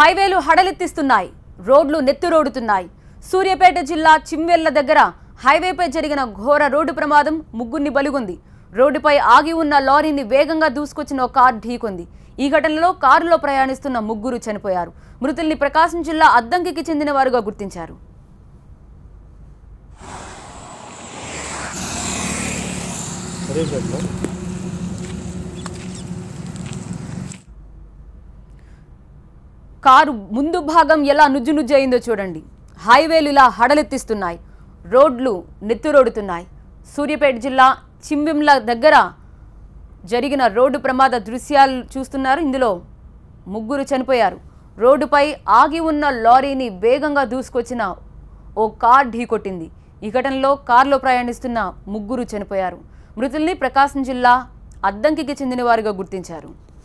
హైవేలు హడలెత్తిస్తున్నాయి రోడ్లు నెత్తురోడుతున్నాయి సూర్యాపేట జిల్లా చిమ్మెళ్ల దగ్గర హైవేపై జరిగిన ఘోర రోడ్డు ప్రమాదం ముగ్గురిని బలిగొంది రోడ్డుపై ఆగి ఉన్న లారీని వేగంగా దూసుకొచ్చిన ఒక కార్ ఢీకొంది ఈ ఘటనలో కారులో ప్రయాణిస్తున్న ముగ్గురు చనిపోయారు మృతుల్ని ప్రకాశం జిల్లా అద్దంకికి చెందిన వారుగా గుర్తించారు సూర్యాపేటలో కారు ముందు భాగం ఎలా నుజ్జు నుజ్జు అయిందో చూడండి హైవేలు ఇలా హడలెత్తిస్తున్నాయి రోడ్లు నెత్తురోడుతున్నాయి సూర్యాపేట జిల్లా చింబింల దగ్గర జరిగిన రోడ్డు ప్రమాద దృశ్యాలు చూస్తున్నారు ఇందులో ముగ్గురు చనిపోయారు రోడ్డుపై ఆగి ఉన్న లారీని వేగంగా దూసుకొచ్చిన ఓ కార్ ఢీకొట్టింది ఈ ఘటనలో కారులో ప్రయాణిస్తున్న ముగ్గురు చనిపోయారు మృతుల్ని ప్రకాశం జిల్లా అద్దంకికి చెందిన వారుగా గుర్తించారు